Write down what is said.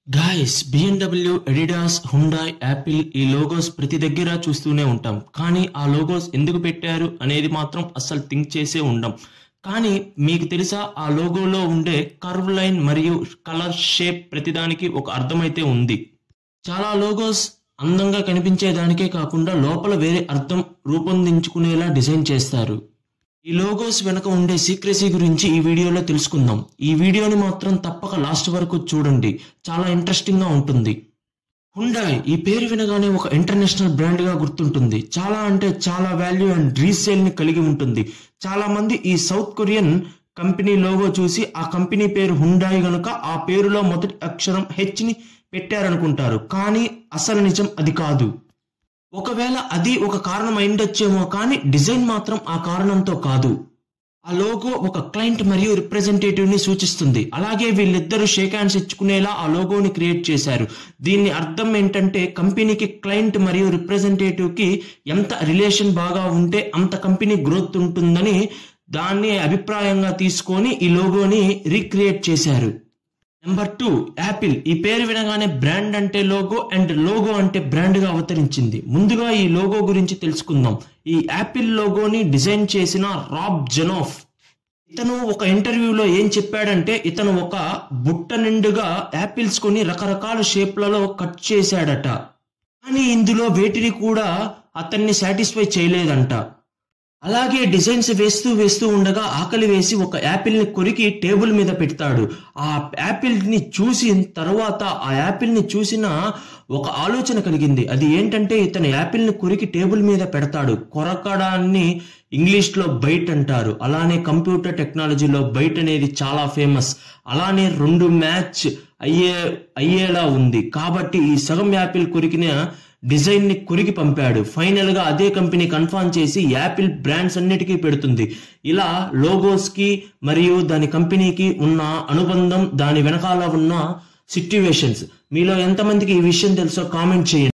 guys BMW Adidas Hyundai Apple ఈ logos ప్రతి దగ్గర చూస్తూనే ఉంటాం కానీ ఆ లోగోస్ ఎందుకు పెట్టారు అనేది మాత్రం అస్సలు థింక్ చేసే ఉండం కానీ మీకు తెలుసా ఆ లోగోలో ఉండే కర్వ్ లైన్ మరియు కలర్ షేప్ ప్రతిదానికి ఒక అర్థమైతే ఉంది చాలా లోగోస్ అందంగా కనిపించేదానికే కాకుండా లోపల వేరే అర్థం రూపొందించుకునేలా డిజైన్ చేస్తారు ఈ లోగోస్ వెనక ఉండే సీక్రెసీ గురించి ఈ వీడియోలో తెలుసుకుందాం ఈ వీడియోని మాత్రం తప్పక లాస్ట్ వరకు చూడండి చాలా ఇంట్రెస్టింగ్ గా ఉంటుంది హుండాయ్ ఈ పేరు వినగానే ఒక ఇంటర్నేషనల్ బ్రాండ్ గా గుర్తుంటుంది చాలా అంటే చాలా వాల్యూ అండ్ రీసేల్ ని కలిగి ఉంటుంది చాలా మంది ఈ సౌత్ కొరియన్ కంపెనీ లోగో చూసి ఆ కంపెనీ పేరు హుండాయ్ గనుక ఆ పేరులో మొదటి అక్షరం హెచ్ ని పెట్టారనుకుంటారు కానీ అసలు నిజం అది కాదు ఒకవేళ అది ఒక కారణం అయిండొచ్చేమో కానీ డిజైన్ మాత్రం ఆ కారణంతో కాదు ఆ లోగో ఒక క్లయింట్ మరియు రిప్రజెంటేటివ్ ని సూచిస్తుంది అలాగే వీళ్ళిద్దరూ షేక్ హ్యాండ్స్ ఇచ్చుకునేలా ఆ లోగోని క్రియేట్ చేశారు దీని అర్థం ఏంటంటే కంపెనీకి క్లయింట్ మరియు రిప్రజెంటేటివ్ కి ఎంత రిలేషన్ బాగా ఉంటే అంత కంపెనీ గ్రోత్ ఉంటుందని దాన్ని అభిప్రాయంగా తీసుకొని ఈ లోగోని రీక్రియేట్ చేశారు నెంబర్ టూ యాపిల్ ఈ పేరు వినగానే బ్రాండ్ అంటే లోగో అండ్ లోగో అంటే బ్రాండ్ గా అవతరించింది ముందుగా ఈ లోగో గురించి తెలుసుకుందాం ఈ యాపిల్ లోగోని డిజైన్ చేసిన రాబ్ జెనోఫ్ ఇతను ఒక ఇంటర్వ్యూలో ఏం చెప్పాడంటే ఇతను ఒక బుట్ట నిండుగా యాపిల్స్ కొని రకరకాల షేప్లలో కట్ చేశాడట కానీ ఇందులో వేటిని కూడా అతన్ని సాటిస్ఫై చేయలేదంట అలాగే డిజైన్స్ వేస్తూ వేస్తూ ఉండగా ఆకలి వేసి ఒక యాపిల్ ని కొరికి టేబుల్ మీద పెడతాడు ఆ యాపిల్ ని చూసిన తర్వాత ఆ యాపిల్ ని చూసిన ఒక ఆలోచన కలిగింది అది ఏంటంటే ఇతను యాపిల్ ని కొరికి టేబుల్ మీద పెడతాడు కొరకడాన్ని ఇంగ్లీష్ లో బైట్ అంటారు అలానే కంప్యూటర్ టెక్నాలజీలో బైట్ అనేది చాలా ఫేమస్ అలానే రెండు మ్యాచ్ అయ్యే అయ్యేలా ఉంది కాబట్టి ఈ సగం యాపిల్ కొరికిన డిజైన్ ని కొరికి పంపాడు ఫైనల్ గా అదే కంపెనీ కన్ఫర్మ్ చేసి యాపిల్ బ్రాండ్స్ అన్నిటికీ పెడుతుంది ఇలా లోగోస్ కి మరియు దాని కంపెనీకి ఉన్న అనుబంధం దాని వెనకాల ఉన్న సిట్యువేషన్స్ మీలో ఎంతమందికి ఈ విషయం తెలుసో కామెంట్ చేయండి